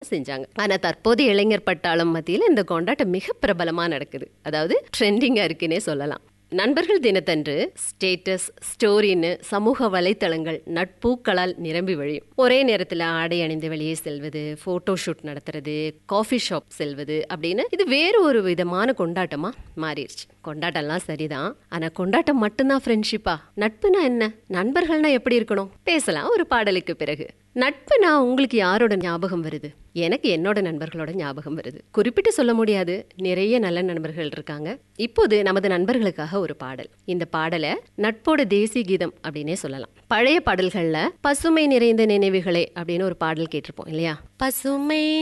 செஞ்சாங்க ஆனா தற்போது இளைஞர் பட்டாளம் மத்தியில் இந்த கொண்டாட்டம் மிக பிரபலமா நடக்குது அதாவது ட்ரெண்டிங்கா இருக்குன்னே சொல்லலாம் நண்பர்கள் தினத்தன்று ஸ்டேட்டஸ் ஸ்டோரின்னு சமூக வலைத்தளங்கள் நட்பூக்களால் நிரம்பி வழியும் ஒரே நேரத்தில் ஆடை அணிந்து வெளியே செல்வது போட்டோ ஷூட் நடத்துறது காஃபி ஷாப் செல்வது அப்படின்னு இது வேறு ஒரு விதமான கொண்டாட்டமா மாறிடுச்சு கொண்டாட்டம்லாம் சரிதான் ஆனா கொண்டாட்டம் மட்டும்தான் ஃப்ரெண்ட்ஷிப்பா நட்புனா என்ன நண்பர்கள்னா எப்படி இருக்கணும் பேசலாம் ஒரு பாடலுக்கு பிறகு நட்புனா உங்களுக்கு யாரோட ஞாபகம் வருது எனக்கு என்னோட நண்பர்களோட ஞாபகம் வருது குறிப்பிட்டு சொல்ல முடியாது நிறைய நல்ல நண்பர்கள் இருக்காங்க இப்போது நமது நண்பர்களுக்காக ஒரு பாடல் இந்த பாடலை நட்போட தேசிய கீதம் அப்படின்னே சொல்லலாம் பழைய பாடல்கள்ல பசுமை நிறைந்த நினைவுகளே அப்படின்னு ஒரு பாடல் கேட்டிருப்போம் இல்லையா பசுமை